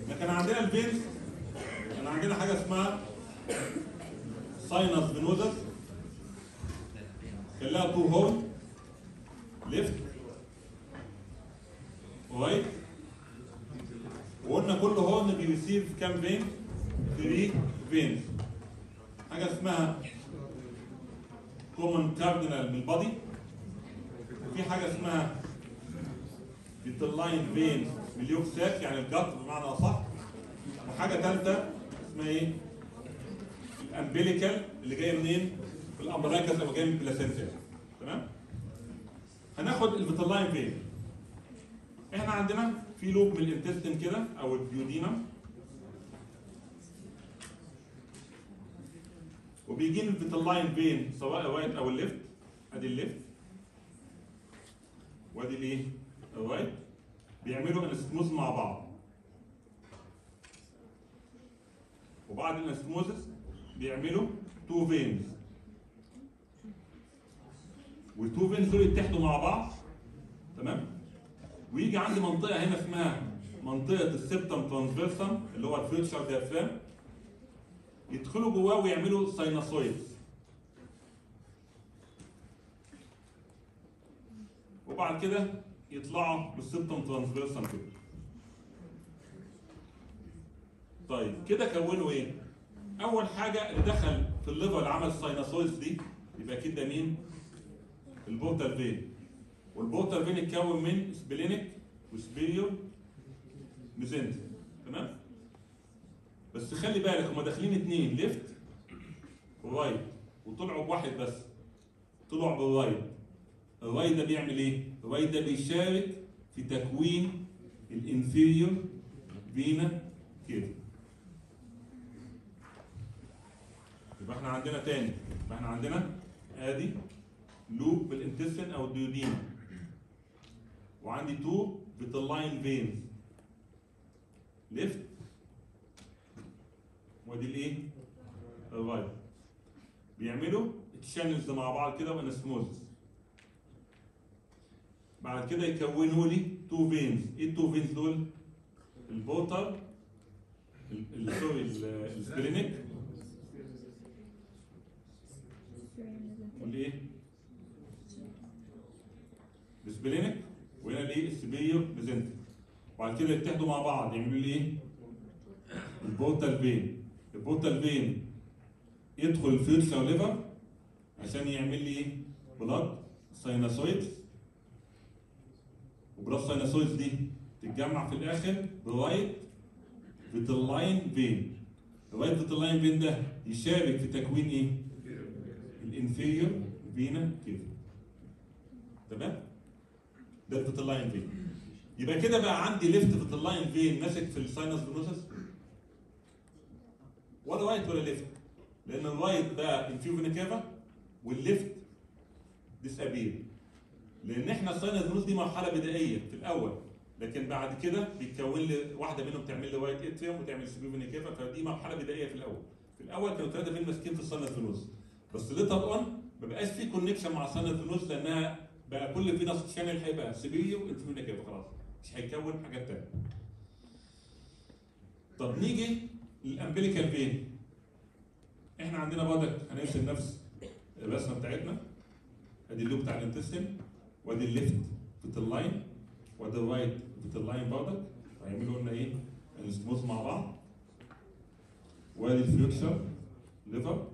لكن عندنا الفينز كان عندنا حاجه اسمها ساينس فينوزس كان لها تو هول ليفت ورايت وقلنا كل هورن بيريسيف كام فين؟ 3 فينز حاجه اسمها كومن كاردينال من البادي وفي حاجه اسمها فيتلاين فين من اليوكساك يعني الجط بمعنى اصح وحاجه ثالثه اسمها ايه؟ الامبليكال اللي جايه منين؟ في الامبراكس او جايه من البلاسنتا تمام؟ هناخد الفيتلاين فين احنا عندنا في لوب من الانتستين كده او الديودينم وبيجي الفيتلاين فين سواء الرايت او الليفت ادي الليفت وادي الايه؟ الرايت بيعملوا انستموز مع بعض وبعد الانستموزس بيعملوا تو فينز والتو فينز دول يتحدوا مع بعض تمام ويجي عندي منطقه هنا اسمها منطقه السبتم ترانسفيرسم اللي هو الفيوتشر ديافرام يدخلوا جواه ويعملوا سايناسويدز وبعد كده يطلعوا بالسبتم ترانسفيرسم كده طيب كده كونوا ايه؟ اول حاجه اللي دخل في الليفر اللي عمل السايناسويدز دي يبقى اكيد ده مين؟ البورتال فين والبورتال فين اتكون من سبلينيك وسبيريور ميزنت تمام؟ بس خلي بالك هما داخلين اتنين ليفت ورايت وطلعوا بواحد بس طلعوا بالرايت الرايت ده بيعمل ايه؟ الرايت ده بيشارك في تكوين الانفيريور فينا كده يبقى احنا عندنا تاني يبقى احنا عندنا ادي لوب بالانتستين او الديودينا وعندي تو بتلاين فينز ليفت ودي الايه؟ الرايت بيعملوا الشانلز مع بعض كده وانستموزس بعد كده يكونوا لي تو فينز ايه التو فينز دول؟ البوتر ال- ال- سوري ال- السبلينيك والايه؟ السبلينيك وهنا الايه؟ السبيو ميزنتك وبعد كده يتحدوا مع بعض يعملوا لي ايه؟ البورتال فين البورتال فين يدخل الفيوتشر ليفر عشان يعمل لي ايه؟ بلاد سايناسويدز وبلاد سايناسويدز دي تتجمع في الاخر برايت فيتلاين فين الرايت فيتلاين فين ده يشارك في تكوين ايه؟ الانفيريور فينا كده تمام؟ ده الفيتلاين فين يبقى كده بقى عندي ليفت فيتلاين فين ماسك في الساينس فينوسس ولا رايت ولا ليفت لان الرايت ده انفيريور فينا كافا والليفت ديسابير لان احنا الساينس فينوس دي مرحله بدائيه في الاول لكن بعد كده بيتكون لي واحده منهم تعمل لي وايت اتريوم وتعمل سبيو فينا كافا فدي مرحله بدائيه في الاول في الاول كانوا ثلاثه فين ماسكين في الساينس فينوس بس ليتر اون ما بقاش في كونكشن مع الساينس فينوس لانها بقى كل في ناس شانل هيبقى سبيو وانفيريور فينا كافا خلاص مش هيكون حاجات ثانيه طب نيجي للامبليكال فين احنا عندنا برضك هنرسم نفس الرسمه بتاعتنا ادي اللوب بتاع الانتستين وادي الليفت فيتلاين وادي الرايت فيتلاين برضك هيعملوا لنا ايه؟ السموث مع بعض وادي الفيوتشر ليفر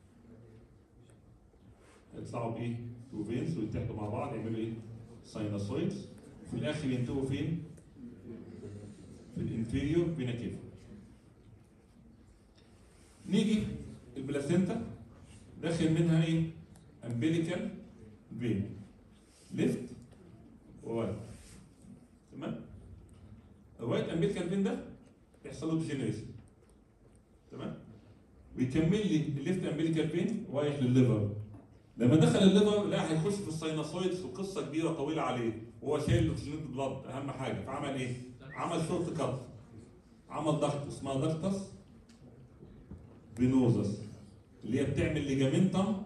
يطلعوا بايه؟ تو فينز ويتحدوا مع بعض يعملوا ايه؟ سايناسويدز وفي الاخر ينتهوا فين؟ في الانفيريور فينا كيفا نيجي البلاسينتا داخل منها ايه؟ امبليكال فين ليفت ورايت تمام؟ الرايت امبليكال فين ده يحصل له ديجنريشن تمام؟ ويكمل لي الليفت امبليكال فين رايح للليفر لما دخل الليفر لا هيخش في السايناسويدز وقصه كبيره طويله عليه وهو شايل اكسجين بلاد اهم حاجه فعمل ايه؟ عمل شورت كات عمل ضغط اسمها ضغطس فينوزس اللي هي بتعمل ليجامنتم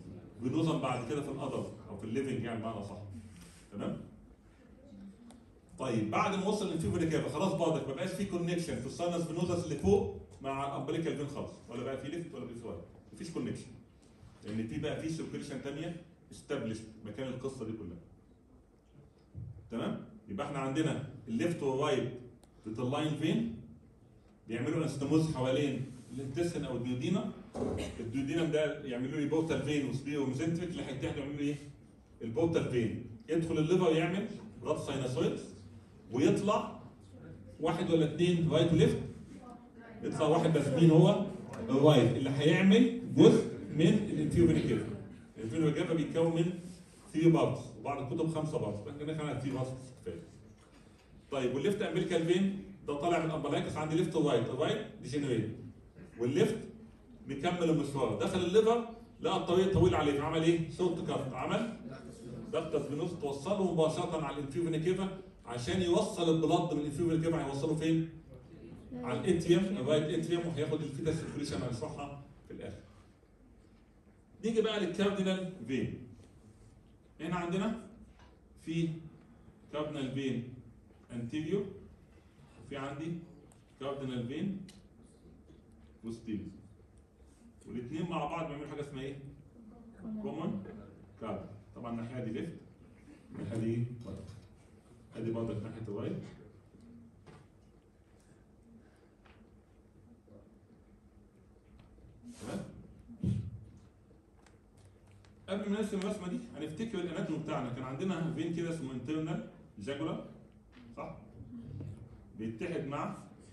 فينوزم بعد كده في القدر او في الليفنج يعني بمعنى صح تمام طيب بعد ما وصل الانفيريور كافا خلاص بعضك ما بقاش في كونكشن في الساينس فينوزس اللي فوق مع الامبليكال فين خالص ولا بقى في ليفت ولا في رايت مفيش كونكشن لان في بقى في سيركيليشن ثانيه استابلش مكان القصه دي كلها تمام يبقى احنا عندنا الليفت والرايت بتلاين فين بيعملوا انستموز حوالين الانتستين او الديودينا الديودينم ده يعملوا لي بورتال فين وسبيرو وميزنتريك اللي هيتحدوا يعملوا ايه؟ البورتال فين يدخل الليفر يعمل بلاد ساينوسويدز ويطلع واحد ولا اثنين رايت وليفت يطلع واحد بس مين هو؟ الرايت اللي هيعمل جزء من الانفيريور كيفا الانفيريور كيفا بيتكون من 3 بارتس وبعض الكتب خمسه بارتس احنا كده كان 3 بارتس كفايه طيب والليفت امبليكال فين ده طالع من الامبلايكس عندي ليفت ورايت الرايت ديجنريت والليفت مكمل المشوار دخل الليفر لقى الطريق طويل عليه عمل ايه؟ شورت كات عمل دكتس بنص توصله مباشره على الانفيريور كيفا عشان يوصل البلد من الانفيريور كيفا هيوصله فين؟ على الاتريوم الرايت اتريوم وهياخد الفيتا سيركيوليشن هنشرحها في الاخر. نيجي بقى للكاردينال فين. هنا عندنا في كاردينال فين انتيريور وفي عندي كاردينال فين بوستيريور والاثنين مع بعض بيعملوا حاجه اسمها ايه؟ كومن كارد طبعا الناحيه دي ليفت الناحيه دي ايه؟ رايت ادي برضك ناحيه الرايت تمام؟ قبل ما نرسم الرسمه دي هنفتكر الاناتومي بتاعنا كان عندنا فين كده اسمه انترنال جاجولار صح؟ بيتحد مع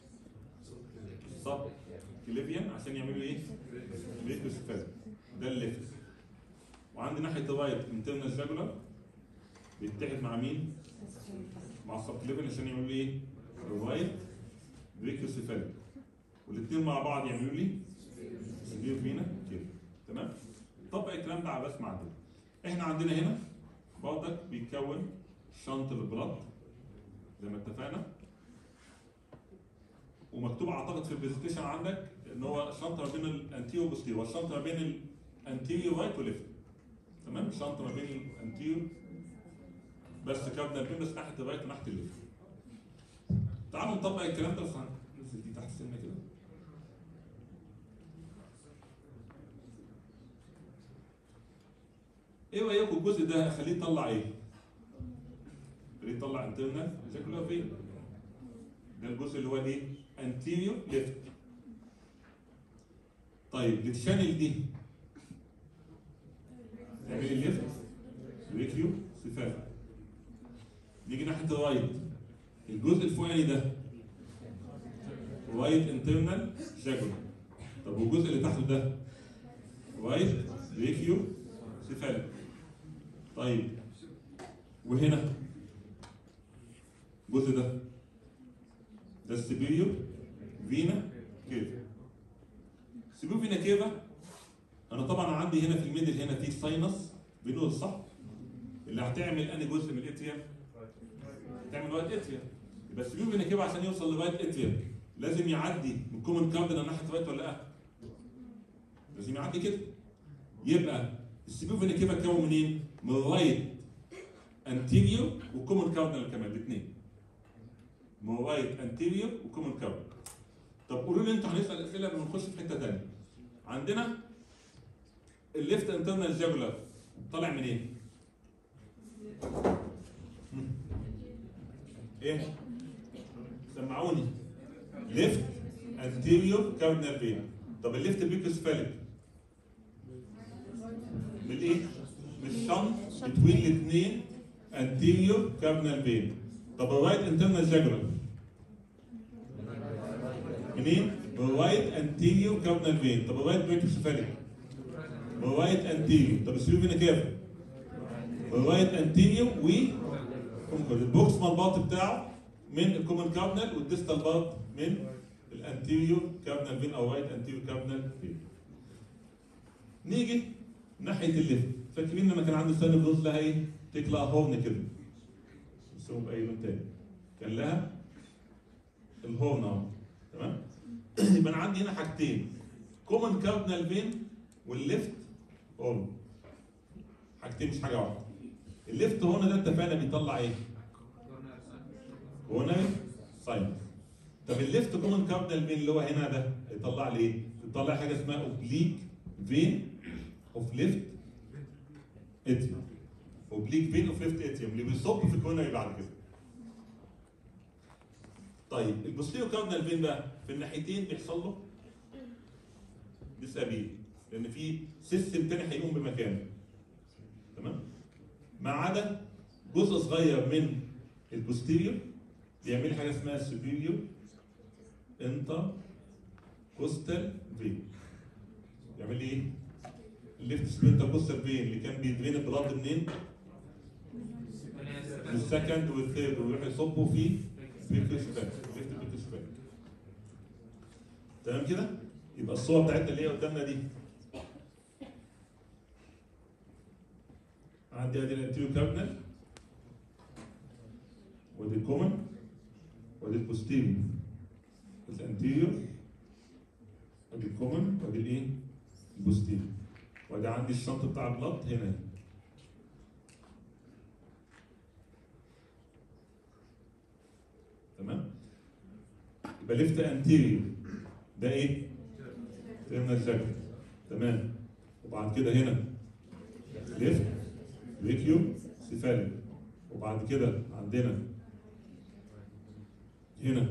سب كليفيان عشان يعملوا ايه؟ ريكوسفال ده الليفت وعندي ناحيه الرايت انترنال جاجولار بيتحد مع مين؟ مع السب كليفيان عشان يعملوا ايه؟ الرايت ريكوسفال والاثنين مع بعض يعملوا لي سبيو فينا كده تمام؟ طبق الكلام ده على الرسم عندنا احنا عندنا هنا برضك بيتكون شنط البلد زي ما اتفقنا ومكتوب اعتقد في البرزنتيشن عندك ان هو شنطه ما بين الانتيريور والبوستيريور والشنطه ما بين الانتيريور رايت وليفت تمام شنطه ما بين الانتيريور بس كابنا بين بس ناحيه الرايت وناحيه الليفت تعالوا نطبق الكلام ده بس ننزل دي تحت السنه كده ايه رايكم الجزء ده اخليه يطلع ايه؟ اخليه يطلع انترنال شكله فين؟ ده الجزء اللي هو الايه؟ انتيريور ليفت طيب الشانل دي تعملي الليفت ريكيو صفار نيجي ناحيه الرايت الجزء الفوقاني ده رايت انترنال شاكولا طب والجزء اللي تحته ده رايت ريكيو صفار طيب وهنا الجزء ده ده السبيريور فينا كيفا سبيريور فينا كيفا انا طبعا عندي هنا في الميدل هنا في ساينس فينوز صح اللي هتعمل انهي جزء من الاتريوم هتعمل رايت اتريوم يبقى السبيريور فينا كيفا عشان يوصل لرايت اتريوم لازم يعدي من كومن كاردينال ناحيه رايت ولا لا لازم يعدي كده يبقى السبيريور فينا كيفا اتكون منين من رايت انتيريور وكومن كاردينال كمان الاثنين من رايت انتيريور وكومن كاردينال طب قولوا لي انتوا هنسال اسئله قبل ما نخش في حته ثانيه عندنا الليفت انترنال جاجولار طالع من ايه؟ ايه؟ سمعوني ليفت انتيريور كاردينال فين طب الليفت بيكوس فالك من ايه؟ من الشنط بتوين الاثنين انتيريور كاردينال فين طب الرايت انترنال جاجولار منين؟ بالرايت انتيريور كاردينال فين طب الرايت بيكوس فالك بالرايت انتيريور طب السلوك هنا كيف؟ بالرايت انتيريور و البوكس البارت بتاعه من الكومن كابنال والديستال بارت من الانتيريور كابنال فين او رايت انتيريور كابنال فين نيجي ناحيه الليفت فاكرين لما كان عندي ستاند بلوز لها ايه؟ تطلع هورن كده بيسموه باي لون تاني كان لها الهورن اهو تمام؟ يبقى انا عندي هنا حاجتين كومن كابنال فين والليفت هورن حاجتين مش حاجه واحده الليفت هورن ده اتفقنا بيطلع ايه؟ كوروناري ساينس طب الليفت كومن كاردينال فين اللي هو هنا ده يطلع لي ايه؟ يطلع لي حاجه اسمها اوبليك فين اوف ليفت اتيوم اوبليك فين اوف ليفت اتيوم اللي بيصب في الكوروناري بعد كده طيب البوستيريو كاردينال فين بقى في الناحيتين بيحصل له ديسابيل لان في سيستم تاني هيقوم بمكانه تمام ما عدا جزء صغير من البوستيريور بيعمل لي حاجه اسمها سوبيريور انتر كوستال فين يعمل لي ايه؟ الليفت سبينتر كوستال فين اللي كان بيدرين البلاد منين؟ من السكند والثيرد ويروح يصبوا في بيكوس باك ليفت بيكوس باك تمام كده؟ يبقى الصور بتاعتنا اللي هي قدامنا دي عندي ادي الانتيريو كابنال ودي الكومن ودي البوستيريو الانتيريور ودي الكومن ودي الايه؟ البوستيريو وادي عندي الشنط بتاع البلط هنا تمام؟ يبقى ليفت انتيريور ده ايه؟ ترمينال جاكيت تمام وبعد كده هنا ليفت ريكيو سيفاليك وبعد كده عندنا هنا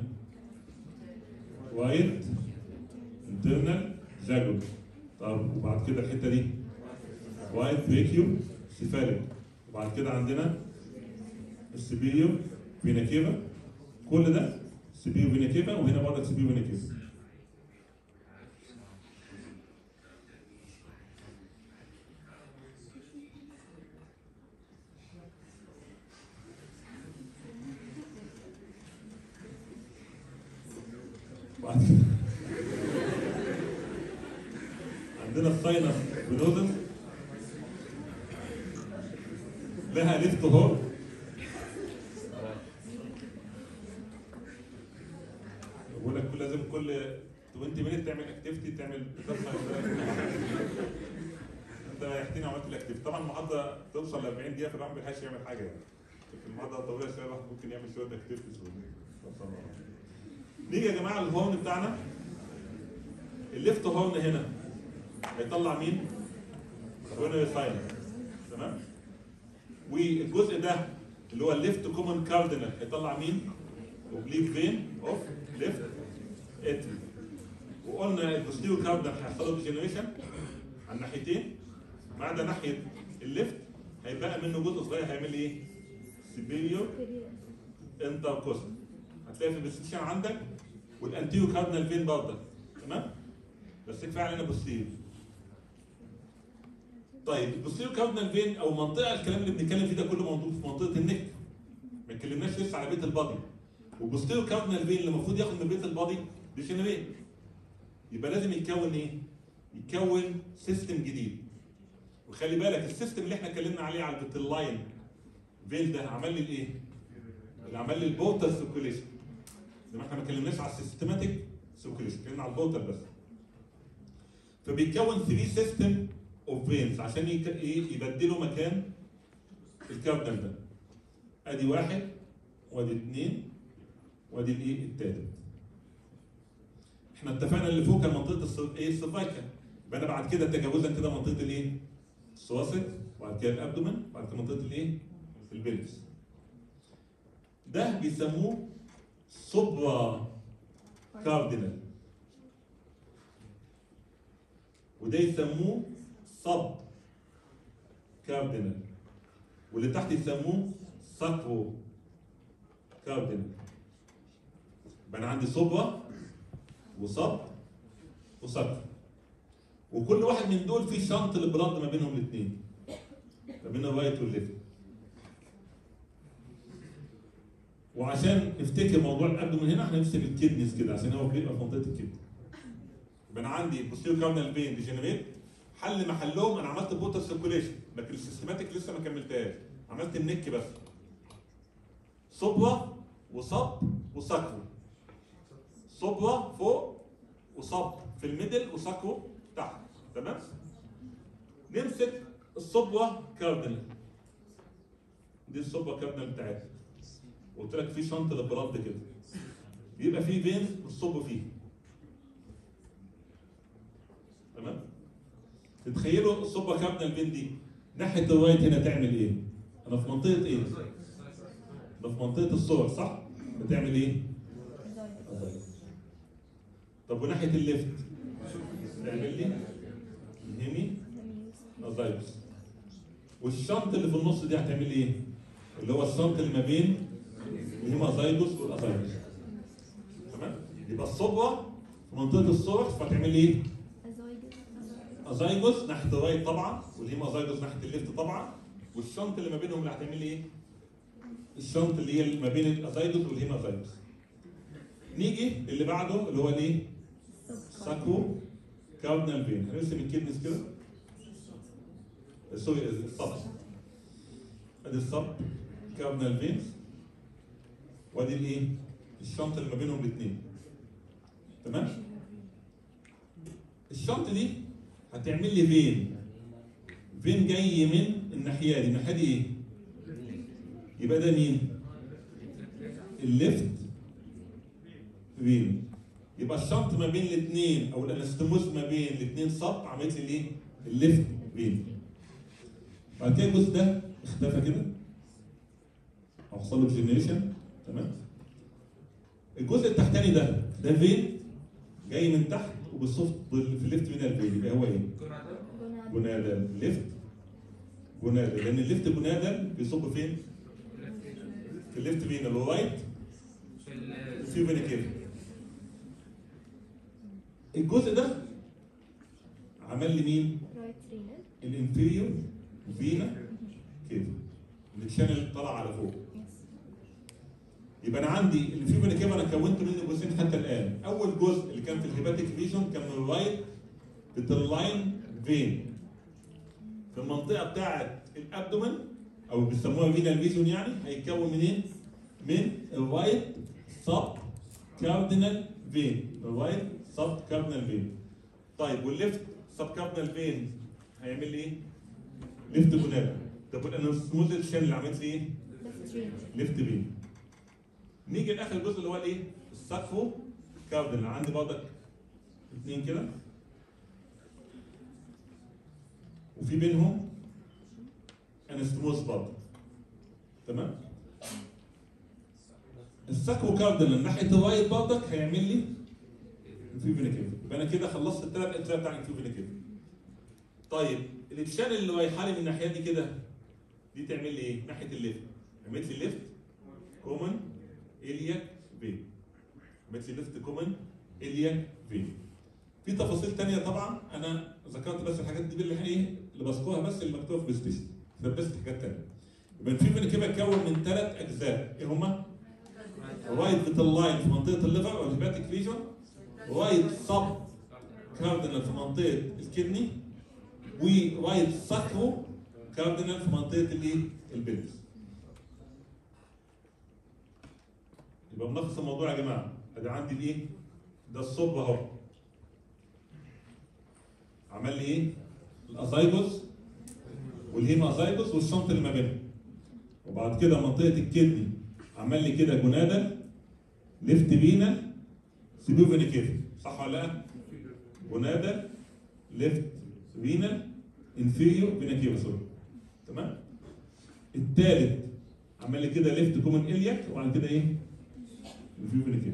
وايت انترنال جاجوت طب وبعد كده الحته دي وايت ريكيو سيفاليك وبعد كده عندنا السبيريو فينا كيفا كل ده سبيريو فينا كيفا وهنا برضه سبيريو فينا كيفا بعد كده عندنا الساينس بنودل لها ليفت هور بقول لك كل لازم كل 20 مينت تعمل اكتيفيتي تعمل انت ريحتني عملت الاكتيفيتي طبعا المحاضره توصل ل 40 دقيقه فالواحد ما بيلحقش يعمل حاجه يعني لكن المحاضره طويله شويه الواحد ممكن يعمل شويه اكتيفيتيز نيجي يا جماعه الهورن بتاعنا الليفت هورن هنا هيطلع مين؟ كورونري ساينس تمام؟ والجزء ده اللي هو الليفت كومن كاردينال هيطلع مين؟ اوبليك فين اوف ليفت اتري وقلنا البوستيريو كاردينال هيحصل له ديجنريشن على الناحيتين ما عدا ناحيه الليفت هيبقى منه جزء صغير هيعمل لي ايه؟ سيبيريور انتركوست هتلاقي في البستيشن عندك والانتيو كاردينال فين برضه تمام؟ بس كفايه علينا بوستيريو طيب البوستيريو كاردينال فين او منطقه الكلام اللي بنتكلم فيه ده كله موجود في منطقه النك ما اتكلمناش لسه على بيت البادي والبوستيريو كاردينال فين اللي المفروض ياخد من بيت البادي ديجنريت يبقى لازم يتكون ايه؟ يتكون سيستم جديد وخلي بالك السيستم اللي احنا اتكلمنا عليه على البيت اللاين فين ده عمل لي الايه؟ اللي عمل لي البورتال سيركوليشن زي ما احنا ما اتكلمناش على السيستماتيك سيركوليشن اتكلمنا على البورتال بس فبيتكون 3 سيستم اوف فينز عشان يك- ايه يبدلوا مكان الكاردينال ده ادي واحد وادي اثنين وادي الايه التالت احنا اتفقنا اللي فوق كان منطقه الس- ايه السيرفايكال يبقى انا بعد كده تجاوزا كده منطقه الايه السواسط وبعد كده الابدومن وبعد كده منطقه الايه البلفس ده بيسموه سوبرا كاردينال وده يسموه صب كاردينال واللي تحت يسموه ساكرو كاردينال يبقى انا عندي صبرة وصب وساكرو وكل واحد من دول فيه شنط البلاد ما بينهم الاثنين ما بين الرايت والليفت وعشان نفتكر موضوع الابدومن هنا هنمسك الكدنس كده عشان هو بيبقى في منطقه الكدني يبقى انا عندي بوستيريو كارنال فين ديجنريت حل محلهم انا عملت بوتر سيركوليشن لكن السيستماتيك لسه ما كملتهاش عملت النك بس صبرة وصب وساكرو صبرة فوق وصب في الميدل وساكرو تحت تمام نمسك الصبرة كاردينال دي الصبرة كاردينال بتاعتنا قلت لك في شنط للبلد كده بيبقى فيه فينز بتصب فيه تمام تتخيلوا الصبة كابنة الفين دي ناحية الرايت هنا تعمل ايه؟ انا في منطقة ايه؟ ده في منطقة الصور صح؟ بتعمل ايه؟ طب وناحية الليفت تعمل لي الهيمي ازايبس والشنط اللي في النص دي هتعمل ايه؟ اللي هو الشنط اللي ما بين الهيمازايجوس والازايجوس تمام؟ يبقى الصبغة في منطقة الصور فتعمل ايه؟ ازايجوس ناحية الرايت طبعا والهيمازايجوس ناحية الليفت طبعا والشنط اللي ما بينهم اللي هتعمل ايه؟ الشنط اللي هي ما بين الازايجوس والهيمازايجوس نيجي اللي بعده اللي هو الايه؟ ساكو كاردنال فين هنرسم الكدنس كده سوري الصب ادي الصب كاردنال فينز وادي الايه؟ الشنط اللي ما بينهم الاثنين تمام؟ الشنط دي هتعمل لي فين فين جاي من الناحيه دي الناحيه دي ايه؟ يبقى ده مين؟ الليفت فين يبقى الشنط ما بين الاثنين او الانستموس ما بين الاثنين صب عملت لي الايه؟ الليفت فين بعد كده الجزء ده اختفى كده او حصل له جنريشن تمام الجزء التحتاني ده ده فين جاي من تحت وبالصف في الليفت فينال فين يبقى هو ايه؟ جونادال ليفت جونادال لان الليفت جونادال بيصب فين؟ في الليفت فينال والرايت في فينيكير الجزء ده عمل لي مين؟ الانفيريور فينا كده الشانل طلع على فوق يبقى انا عندي اللي فيه فينا كده انا كونت منه جزئين حتى الان اول جزء اللي كان في الهيباتيك فيجن كان من الرايت بتلاين فين في المنطقه بتاعه الابدومن او بيسموها فينا فيجن يعني هيتكون منين؟ من الرايت سب كاردينال فين الرايت سب كاردينال فين طيب والليفت سب كاردينال فين هيعمل لي ايه؟ ليفت جونال طب الانستموز شان اللي عملت لي ايه؟ ليفت فين نيجي لاخر جزء اللي هو الايه؟ السقفو كاردينال عندي برضك اثنين كده وفي بينهم انستموز برضه تمام؟ الساكو كاردينال ناحيه الرايت برضك هيعمل لي انفيوفينيكيف يبقى انا كده خلصت الثلاث اجزاء بتاع الانفيوفينيكيف طيب الابشان اللي رايحه لي من الناحيه دي كده دي تعمل لي ايه؟ ناحيه الليفت عملت لي ليفت كومن الياك فين عملت لي ليفت كومن الياك فين في تفاصيل ثانيه طبعا انا ذكرت بس الحاجات دي اللي ايه اللي بذكرها بس اللي مكتوبه في الستيشن لبست حاجات ثانيه يبقى الانفيوفينيكيف اتكون من ثلاث اجزاء ايه هما؟ رايت فيتال لاين في منطقه الليفر او الهيباتيك ريجون رايت سب كاردينال في منطقه الكدني ورايت ساكرو كاردينال في منطقه الايه؟ البلس. يبقى ملخص الموضوع يا جماعه ادي عندي الايه؟ ده الصب اهو. عمل لي ايه؟ الازايجوس والهيما ازايجوس والشنط اللي ما بينهم. وبعد كده منطقه الكدني عمل لي كده جونادا ليفت فينا سيبيو فينيكيف صح ولا لا؟ جونادا ليفت فينا انفيريو فينيكيف سوري تمام؟ الثالث عمل لي كده ليفت كومن الياك وبعد كده ايه؟ انفيريو فينيكيف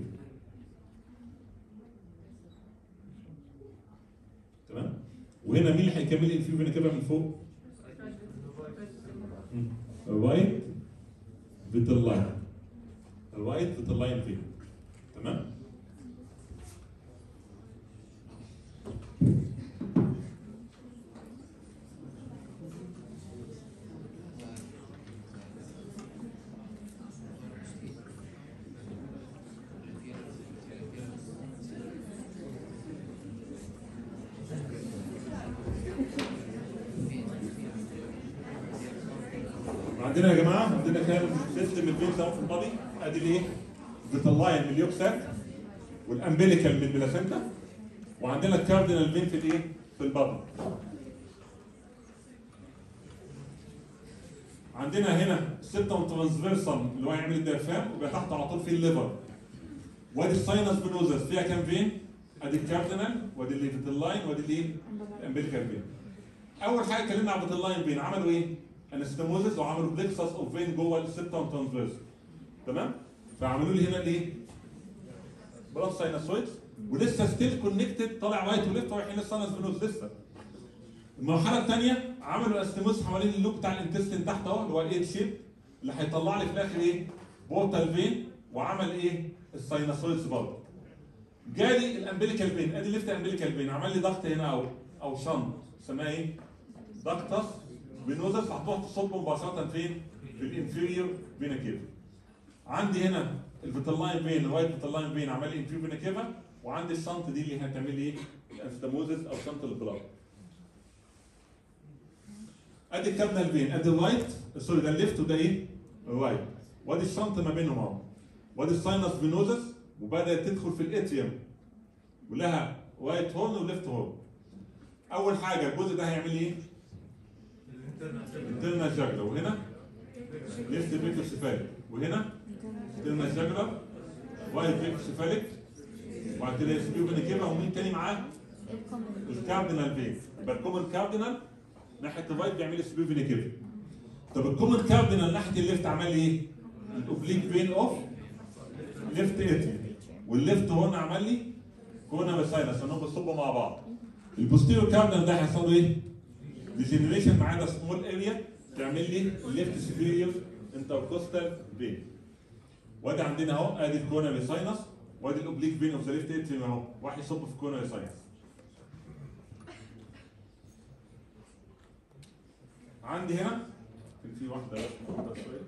تمام؟ وهنا مين اللي هيكمل لي انفيريو فينيكيف من فوق؟ الرايت فيتال لاين الرايت فيتال لاين فين تمام عندنا يا جماعه عندنا كام سيستم الفينز اهو في البادي ادي الايه؟ بتطلعي من اليوكسات والامبليكال من البلاسنتا وعندنا الكاردينال فين في الايه؟ في البادي عندنا هنا السبتم ترانسفيرسال اللي هو هيعمل الديافرام ويبقى تحت على طول في الليفر وادي الساينس بنوزس فيها كام فين؟ ادي الكاردينال وادي الليفت لاين وادي الايه؟ الامبليكال فين. اول حاجه اتكلمنا عن اللاين فين عملوا ايه؟ انستموزس وعملوا بلكسس اوف فين جوه السبتم ترانسفيرسال تمام؟ فعملوا لي هنا الايه؟ بلاد ساينسويدز ولسه ستيل كونكتد طالع رايت وليفت رايحين الساينس بنوز لسه المرحله الثانيه عملوا استموس حوالين اللوب بتاع الانتستين تحت اهو اللي هو الايد شيب اللي هيطلع لي في الاخر ايه؟ بورتال فين وعمل ايه؟ الساينسويدز برضه. جالي الامبليكال فين ادي ليفت امبليكال فين عمل لي ضغط هنا او او شنط اسمها ايه؟ ضغطس فينوزس هتروح تصب مباشره فين؟ في الانفيريور فينا كيفا. عندي هنا الفيتالاين فين الوايت فيتالاين فين عمل لي انفيريور فينا كيفا وعندي الشنط دي اللي هتعمل لي ايه؟ الانستموزس او شنط البلاد. ادي الكابنال فين ادي الرايت سوري ده الليفت وده ايه؟ الرايت وادي الشنط ما بينهم اهو وادي الساينس فينوزس وبدات تدخل في الاتريوم ولها رايت هورن وليفت هورن اول حاجه الجزء ده هيعمل ايه؟ انترنال جاجلر وهنا ليفت بيكوسيفاليك وهنا انترنال جاجلر رايت بيكوسيفاليك وبعد كده يسبيو بنكيبا ومين تاني معاه؟ الكاردينال فين يبقى الكومن كاردينال ناحيه الرايت بيعمل سبيو فينا كيفا طب الكومن كاردينال ناحيه الليفت عمل ايه؟ الاوبليك فين اوف ليفت اتري والليفت هون عمل لي كونا بساينس انهم بيصبوا مع بعض البوستيريور كاردينال ده هيحصل له ايه؟ ديجنريشن ما عدا سمول اريا تعمل لي ليفت سبيريور انتركوستال فين وادي عندنا اهو ادي الكونا بساينس وادي الاوبليك فين اوف ذا ليفت اتري اهو واحد يصب في كونا بساينس عندي هنا كان في واحده بس واحده شويه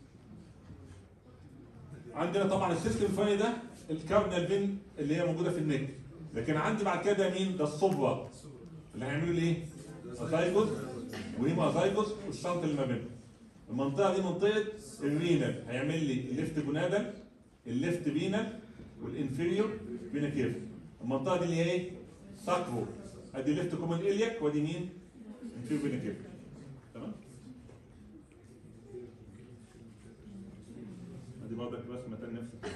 عندنا طبعا السيستم الفاني ده الكاردينال فين اللي هي موجوده في النك لكن عندي بعد كده مين ده الصبغه اللي هيعملوا لي ايه؟ ازايجوس وهيما ازايجوس والشنط اللي ما بينهم المنطقه دي منطقه الرينال هيعمل لي الليفت جونادال الليفت فينال والانفيريور فينا كيف المنطقه دي اللي هي ايه؟ ساكرو ادي ليفت كومن الياك وادي مين؟ انفيريور فينا كيف تمام؟ ادي برضك رسمه تاني نفس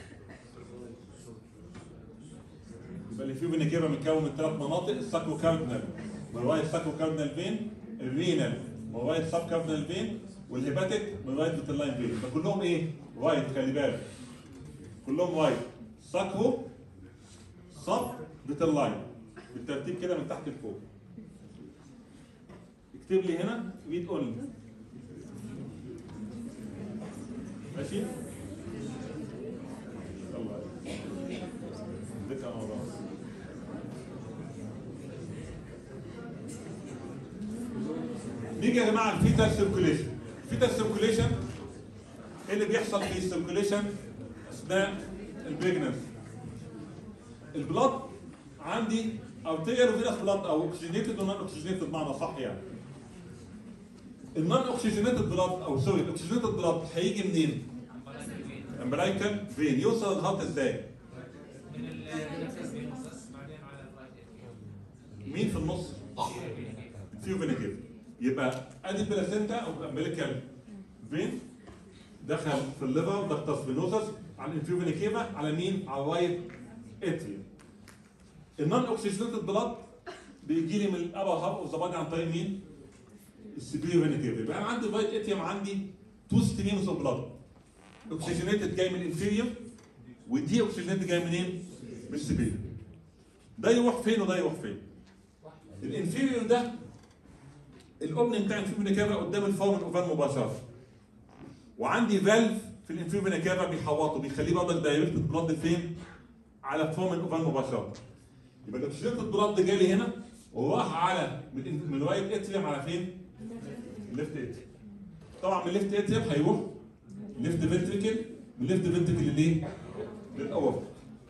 يبقى اللي فيه فينيكيرا متكون من ثلاث مناطق الساكرو كاردينال من رايت ساكرو كاردينال فين الرينال من رايت سب كاردينال فين والهيباتيك من رايت فيتلاين فين فكلهم ايه؟ رايت خلي بالك كلهم رايت ساكرو سب فيتلاين بالترتيب كده من تحت لفوق اكتب لي هنا ريد اونلي ماشي؟ يلا ذكر موضوع نيجي يا جماعه الفيتال سيركوليشن الفيتال سيركوليشن ايه اللي بيحصل في السيركوليشن اثناء البريجننس البلاد عندي ارتيريال وفينس بلاد او اوكسجينيتد ونون اوكسجينيتد بمعنى صح يعني النون اوكسجينيتد بلاد او سوري الاوكسجينيتد بلاد هيجي منين؟ امبلايكال فين يوصل الهارت ازاي؟ من الاساس بعدين على الرايت مين في النص؟ فيه فينا كده يبقى ادي البلاسينتا او الامبليكال فين دخل في الليفر ضغط فينوسس على الانفيو فينا كيفا على مين؟ على الرايت اتريوم النون اوكسجينيتد بلاد بيجي لي من الابر هاب اوف ذا بادي عن طريق مين؟ السبيريور فينا كيفا يبقى انا عندي الرايت اتريوم عندي تو ستريمز اوف بلاد اوكسجينيتد جاي من الانفيريور ودي اوكسجينيتد جاي منين؟ من السبيريور ده يروح فين وده يروح فين؟ الانفيريور ده الاوبن بتاع الانفيريور كافا قدام الفورمن اوفال مباشره وعندي فالف في الانفيريور كافا بيحوطه بيخليه برضك دايركت بلاد فين؟ على الفورمن اوفال مباشره يبقى الاكسجينيتد بلاد جالي هنا وراح على من من رايت اتريوم على فين؟ ليفت اتريوم طبعا من ليفت اتريوم هيروح ليفت فنتريكل من ليفت فنتريكل للايه؟ للاورط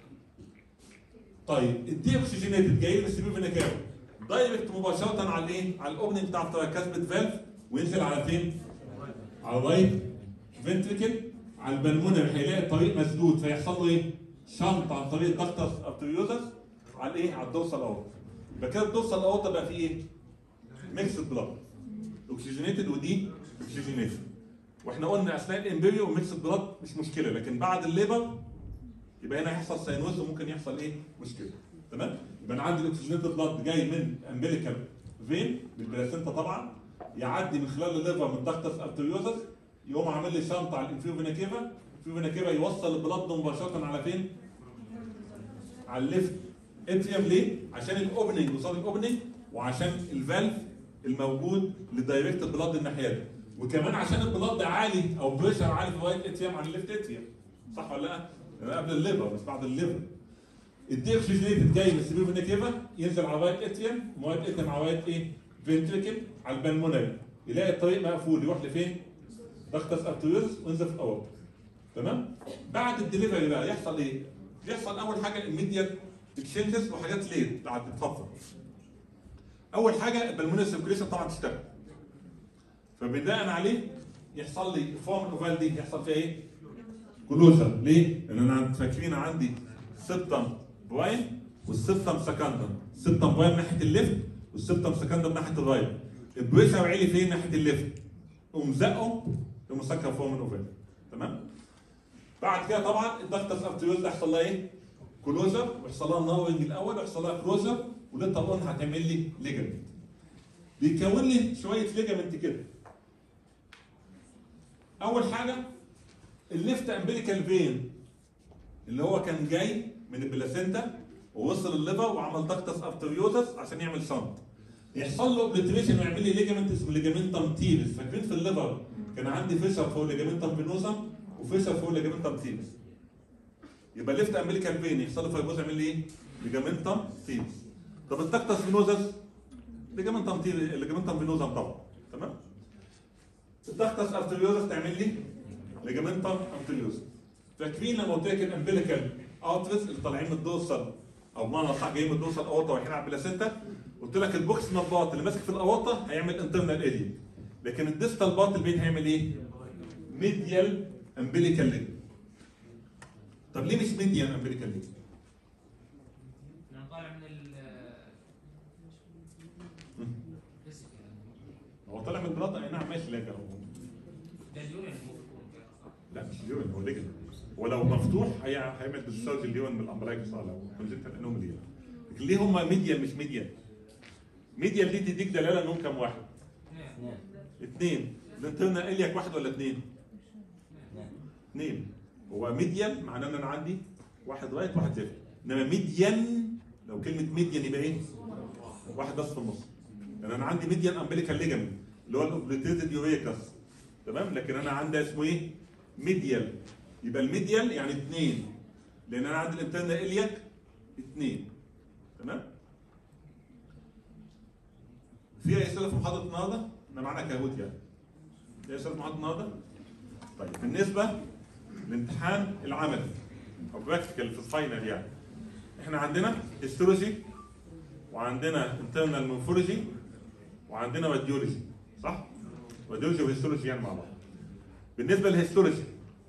طيب الدي اوكسجينيتد جاي لي السبيل فينا كام؟ دايركت مباشره على الايه؟ على الاوبننج بتاع بتاع كاسبت فالف وينزل على فين؟ على الرايت فنتريكل على البلمونري هيلاقي الطريق مسدود فيحصل له ايه؟ شنط عن طريق الدكتس ارتريوزس على الايه؟ على الدوسال الاورط يبقى كده الدوسال الاورط بقى فيه ايه؟ ميكس بلاد اوكسجينيتد ودي اوكسجينيتد واحنا قلنا اثناء الامبريو وميكس بلاد مش مشكله لكن بعد الليبر يبقى هنا هيحصل ساينوز وممكن يحصل ايه مشكله تمام يبقى انا عندي الاكسجينيتد بلاد جاي من امبليكال فين بالبلاسينتا طبعا يعدي من خلال الليفر من داكتس ارتريوزس يقوم عامل لي شنطه على الانفيو فينا كيفا الانفيو فينا كيفا يوصل البلاد مباشره على فين؟ على الليفت اتريوم ليه؟ عشان الاوبننج قصاد الاوبننج وعشان الفالف الموجود لدايركت البلاد الناحيه دي وكمان عشان البلاد عالي او بريشر عالي في الرايت اتريوم عن الليفت اتريوم صح ولا لا؟ يعني قبل الليفر مش بعد الليفر الدي اكسجينيتد جاي من السبيل فينا كيفا ينزل على الرايت اتريوم مواد اتريوم على الرايت ايه؟ فنتريكل على البلمونري يلاقي الطريق مقفول يروح لفين؟ داكتس ارتريوز وينزل في الاورطه تمام؟ بعد الدليفري بقى يحصل ايه؟ يحصل اول حاجه الميديال اكسشينجز وحاجات ليت بعد اتفضل اول حاجه البلمونري سيركيليشن طبعا تشتغل فبناء عليه يحصل لي فورم الاوفال دي يحصل فيها ايه؟ كلوزر ليه؟ لان انا فاكرين عندي سبتم براين والسبتم سكندم سبتم براين ناحيه الليفت والسبتم سكندم ناحيه الرايت البريشر عالي فين ناحيه الليفت قوم زقه يقوم مسكر فورم الاوفال تمام؟ بعد كده طبعا الدكتس ارتريوز يحصل لها ايه؟ كلوزر ويحصل لها ناورنج الاول ويحصل لها كلوزر وليتر اون هتعمل لي ليجمنت بيكون لي شويه ليجمنت كده اول حاجه الليفت امبليكال فين اللي هو كان جاي من البلاسينتا ووصل الليفر وعمل دكتس ارتريوزس عشان يعمل شنط يحصل له اوبليتريشن ويعمل لي ليجمنت اسمه ليجامنتم تيبس فاكرين في الليفر كان عندي فيشر فوق ليجامنتم فينوسم وفيشر فوق ليجامنتم تيبس يبقى ليفت امبليكال فين يحصل له فايبروز يعمل لي ايه؟ ليجامنتم تيبس طب الدكتس فينوزس ليجامنتم تيبس ليجامنتم فينوسم طبعا تمام الدكتس ارتريوزس تعمل لي ليجامنتم ارتريوزس فاكرين لما قلت لك الامبليكال اوتريس اللي طالعين من الدوسل او بمعنى اصح جايين من الدوسل اورطه ورايحين على البلاسينتا قلت لك البوكس نباط اللي ماسك في الاورطه هيعمل انترنال اريا لكن الديستال بارت البين هيعمل ايه؟ ميديال امبليكال ليج طب ليه مش ميديال امبليكال ليج؟ لأنه طالع من ال هو طالع من البلاطه اي نعم ماشي لكن هو ده اليورين المفروض يكون كده صح؟ لا مش اليورين هو ليجن ولو مفتوح هي- هيعمل ديسشارج اليورين من الامبلايكس لو كونجنتال انومالي لكن ليه هم ميديال مش ميديال؟ ميديال دي تديك دلاله انهم كام واحد؟ اثنين اثنين الانترنال الياك واحد ولا اثنين؟ نعم. اثنين هو ميديان معناه ان انا عندي واحد رايت واحد ليفت انما ميديان لو كلمه ميديان يبقى ايه؟ واحد بس في النص لان انا عندي ميديان امبليكال ليجمنت اللي هو الاوبليتيتد يوريكس تمام لكن انا عندي اسمه ايه؟ ميديال يبقى الميديال يعني اثنين لان انا عندي الانترنال الياك اثنين تمام؟ في اي اسئله في محاضره النهارده؟ احنا معانا كهوت يعني. في اسئله في محاضره النهارده؟ طيب بالنسبه لامتحان العملي او براكتيكال في الفاينل يعني احنا عندنا هيستولوجي وعندنا انترنال مورفولوجي وعندنا راديولوجي صح؟ راديولوجي وهيستولوجي يعني مع بعض. بالنسبه للهيستولوجي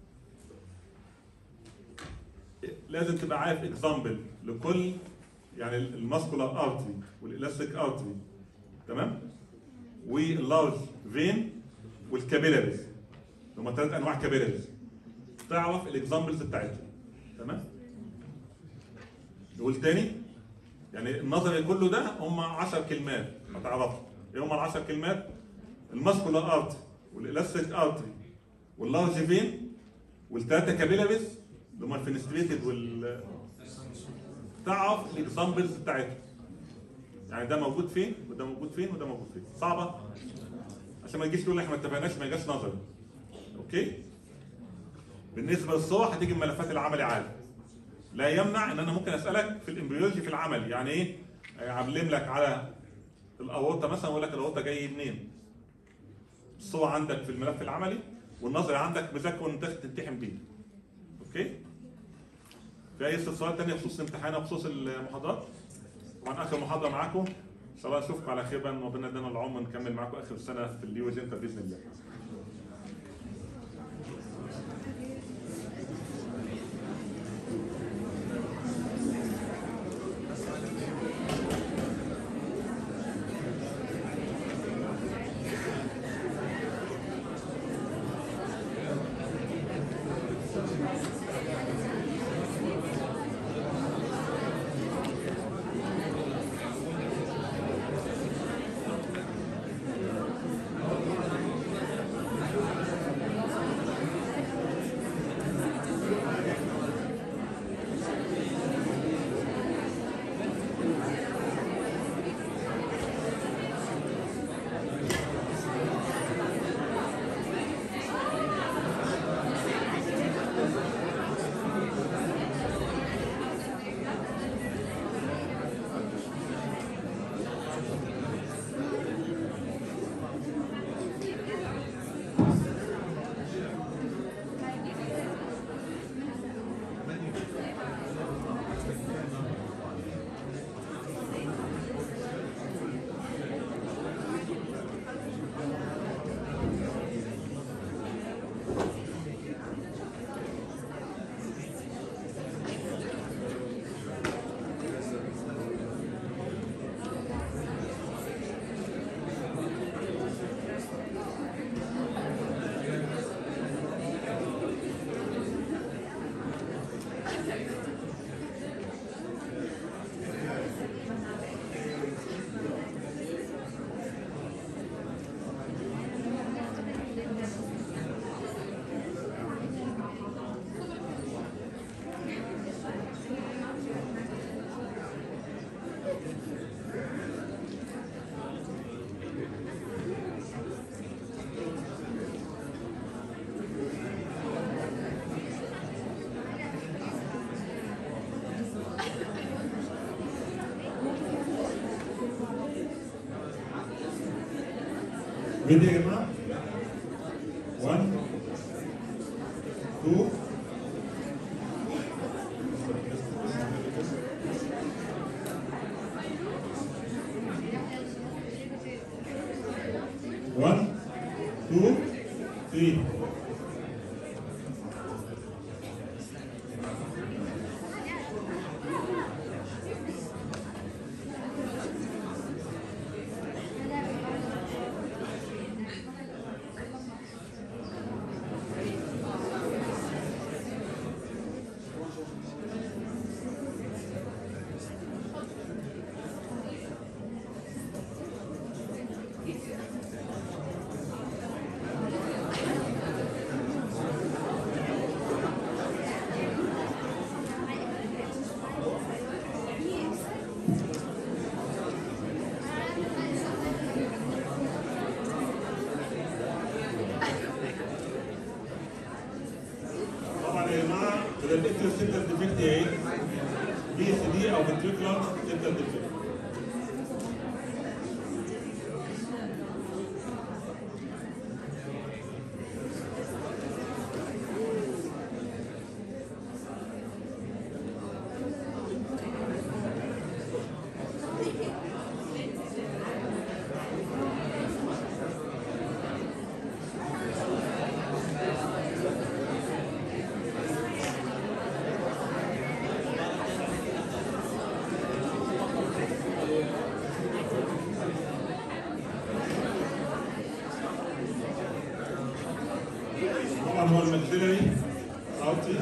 لازم تبقى عارف اكزامبل لكل يعني الماسكولار ارتري والالاستيك ارتري تمام؟ واللارج فين والكابيلاريز هما ثلاث انواع كابيلاريز تعرف الاكزامبلز بتاعتهم تمام؟ نقول تاني يعني النظري كله ده هم 10 كلمات هتعرفهم ايه هم ال 10 كلمات؟ الماسكولار ارتري والالاستيك ارتري واللارج فين والثلاثه كابيلاريز اللي هم الفينستريتد وال تعرف الاكزامبلز بتاعتهم يعني ده موجود فين وده موجود فين وده موجود فين صعبه عشان ما يجيش تقول احنا ما اتفقناش ما يجاش نظري اوكي بالنسبه للصور هتيجي الملفات العملي عادي لا يمنع ان انا ممكن اسالك في الامبريولوجي في العمل يعني ايه اعلم لك على الاورطه مثلا واقول لك الاورطه جاي منين الصور عندك في الملف العملي والنظري عندك مذاكر وانت تمتحن بيه اوكي في اي استفسارات تانية بخصوص الامتحان وبخصوص المحاضرات طبعا اخر محاضره معاكم ان شاء الله اشوفكم على خير بقى ربنا ادانا العمر نكمل معاكم اخر السنه في اليو جنتا باذن الله Ready يا جماعة؟ 1 2 1 2 3 طبعا يا جماعه كده الانتر سيبتال ديفكت ايه؟ بي اس دي او فنتريكولار سيبتال ديفكت طبعا هو الماكسيلري اوتي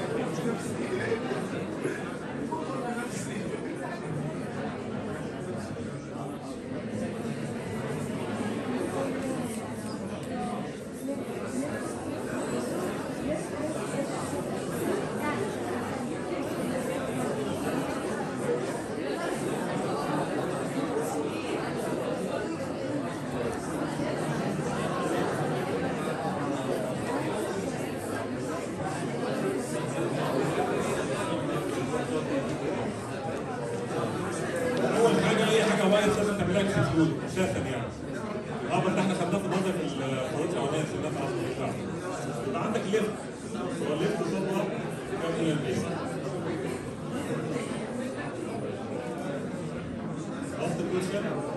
اول حاجه اي حاجه وايد لازم تعملها اكسكلود اساسا يعني اه بس احنا خدناه في النظر في الفروض الاولانيه خدناه في الاصل بتاعنا يبقى عندك ليفت هو الليفت خطوه كام الى البيت Last question.